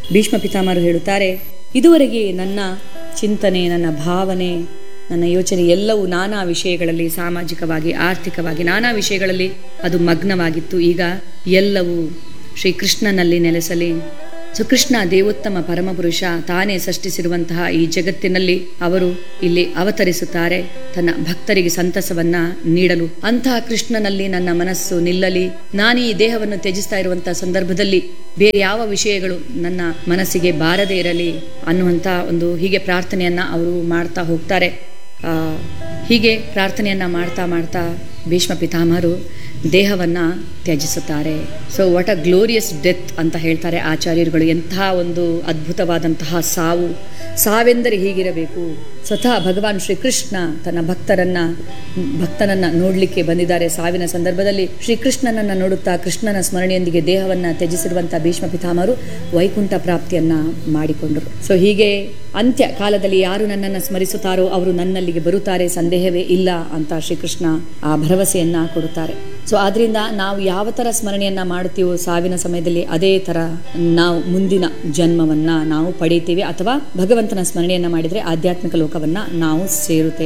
ಭೀಷ್ಮ ಪಿತಾಮಹರು ಹೇಳುತ್ತಾರೆ ಇದುವರೆಗೆ ನನ್ನ ಚಿಂತನೆ ನನ್ನ ಭಾವನೆ ನನ್ನ ಯೋಚನೆ ಎಲ್ಲವೂ ನಾನಾ ವಿಷಯಗಳಲ್ಲಿ ಸಾಮಾಜಿಕವಾಗಿ ಆರ್ಥಿಕವಾಗಿ ನಾನಾ ವಿಷಯಗಳಲ್ಲಿ ಅದು ಮಗ್ನವಾಗಿತ್ತು ಈಗ ಎಲ್ಲವೂ ಶ್ರೀಕೃಷ್ಣನಲ್ಲಿ ನೆಲೆಸಲಿ ಸೊ ಕೃಷ್ಣ ದೇವೋತ್ತಮ ಪರಮಪುರುಷ ತಾನೇ ಸೃಷ್ಟಿಸಿರುವಂತಹ ಈ ಜಗತ್ತಿನಲ್ಲಿ ಅವರು ಇಲ್ಲಿ ಅವತರಿಸುತ್ತಾರೆ ತನ್ನ ಭಕ್ತರಿಗೆ ಸಂತಸವನ್ನ ನೀಡಲು ಅಂತಹ ಕೃಷ್ಣನಲ್ಲಿ ನನ್ನ ಮನಸ್ಸು ನಿಲ್ಲಲಿ ನಾನು ಈ ದೇಹವನ್ನು ತ್ಯಜಿಸ್ತಾ ಇರುವಂತಹ ಸಂದರ್ಭದಲ್ಲಿ ಬೇರೆ ಯಾವ ವಿಷಯಗಳು ನನ್ನ ಮನಸ್ಸಿಗೆ ಬಾರದೇ ಇರಲಿ ಅನ್ನುವಂಥ ಒಂದು ಹೀಗೆ ಪ್ರಾರ್ಥನೆಯನ್ನ ಅವರು ಮಾಡ್ತಾ ಹೋಗ್ತಾರೆ ಆ, ಹೀಗೆ ಪ್ರಾರ್ಥನೆಯನ್ನ ಮಾಡ್ತಾ ಮಾಡ್ತಾ ಭೀಷ್ಮ ಪಿತಾಮಹರು ದೇಹವನ್ನ ತ್ಯಜಿಸುತ್ತಾರೆ so what a glorious death ಅಂತ ಹೇಳ್ತಾರೆ ಆಚಾರ್ಯರುಗಳು ಎಂತಹ ಒಂದು ಅದ್ಭುತವಾದಂತಹ ಸಾವು ಸಾವೆಂದರೆ ಹೀಗಿರಬೇಕು ಸ್ವತಃ ಭಗವಾನ್ ಶ್ರೀಕೃಷ್ಣ ತನ್ನ ಭಕ್ತರನ್ನ ಭಕ್ತನನ್ನ ನೋಡಲಿಕ್ಕೆ ಬಂದಿದ್ದಾರೆ ಸಾವಿನ ಸಂದರ್ಭದಲ್ಲಿ ಶ್ರೀಕೃಷ್ಣನನ್ನ ನೋಡುತ್ತಾ ಕೃಷ್ಣನ ಸ್ಮರಣೆಯೊಂದಿಗೆ ದೇಹವನ್ನ ತ್ಯಜಿಸಿರುವಂತಹ ಭೀಷ್ಮ ಪಿತಾಮಹರು ವೈಕುಂಠ ಪ್ರಾಪ್ತಿಯನ್ನ ಮಾಡಿಕೊಂಡರು ಸೊ ಹೀಗೆ ಅಂತ್ಯ ಕಾಲದಲ್ಲಿ ಯಾರು ನನ್ನನ್ನು ಸ್ಮರಿಸುತ್ತಾರೋ ಅವರು ನನ್ನಲ್ಲಿಗೆ ಬರುತ್ತಾರೆ ಸಂದೇಹವೇ ಇಲ್ಲ ಅಂತ ಶ್ರೀಕೃಷ್ಣ ಆ ಭರವಸೆಯನ್ನ ಕೊಡುತ್ತಾರೆ ಸೊ ಆದ್ರಿಂದ ನಾವು ಯಾವ ಥರ ಸ್ಮರಣೆಯನ್ನ ಮಾಡುತ್ತೀವೋ ಸಾವಿನ ಸಮಯದಲ್ಲಿ ಅದೇ ಥರ ನಾವು ಮುಂದಿನ ಜನ್ಮವನ್ನ ನಾವು ಪಡೀತೀವಿ ಅಥವಾ ಭಗವಂತನ ಸ್ಮರಣೆಯನ್ನ ಮಾಡಿದರೆ ಆಧ್ಯಾತ್ಮಿಕ ಲೋಕವನ್ನ ನಾವು ಸೇರುತ್ತೇವೆ